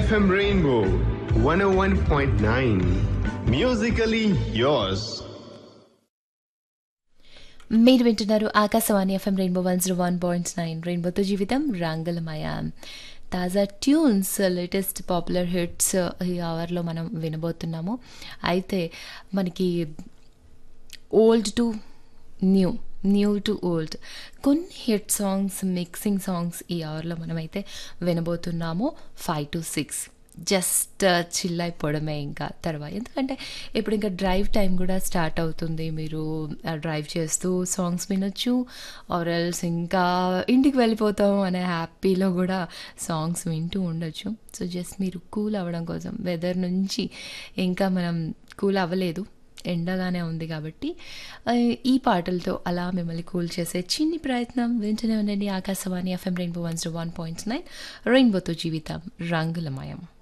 FM Rainbow 101.9. Musically yours. మీరు వింటున్నారు Akashvani F M rainbow one zero one point nine రెయిన్బోతో జీవితం రంగులమయ తాజా ట్యూన్స్ లేటెస్ట్ పాపులర్ హిట్స్ ఈ అవర్లో మనం వినబోతున్నాము అయితే మనకి old to new new to old కొన్ని హిట్ సాంగ్స్ మిక్సింగ్ సాంగ్స్ ఈ అవర్లో మనమైతే వినబోతున్నాము five to six just chill అయిపోవడమే ఇంకా తర్వాత ఎందుకంటే ఇప్పుడు ఇంకా డ్రైవ్ టైం కూడా స్టార్ట్ అవుతుంది మీరు డ్రైవ్ చేస్తూ సాంగ్స్ వినొచ్చు ఆర్ ఎల్స్ ఇంకా ఇంటికి వెళ్ళిపోతాం అనే హ్యాపీలో కూడా సాంగ్స్ వింటూ ఉండొచ్చు సో జస్ట్ మీరు కూల్ అవ్వడం కోసం వెదర్ నుంచి ఇంకా మనం కూల్ అవ్వలేదు ఎండగానే ఉంది కాబట్టి ఆ, ఈ పాటలతో అలా మిమ్మల్ని కూల్ చేసే చిన్ని ప్రయత్నం వింటూనే ఉండండి Akashvani F M rainbow one zero one point nine రెయిన్బోతో జీవితం రంగులమయం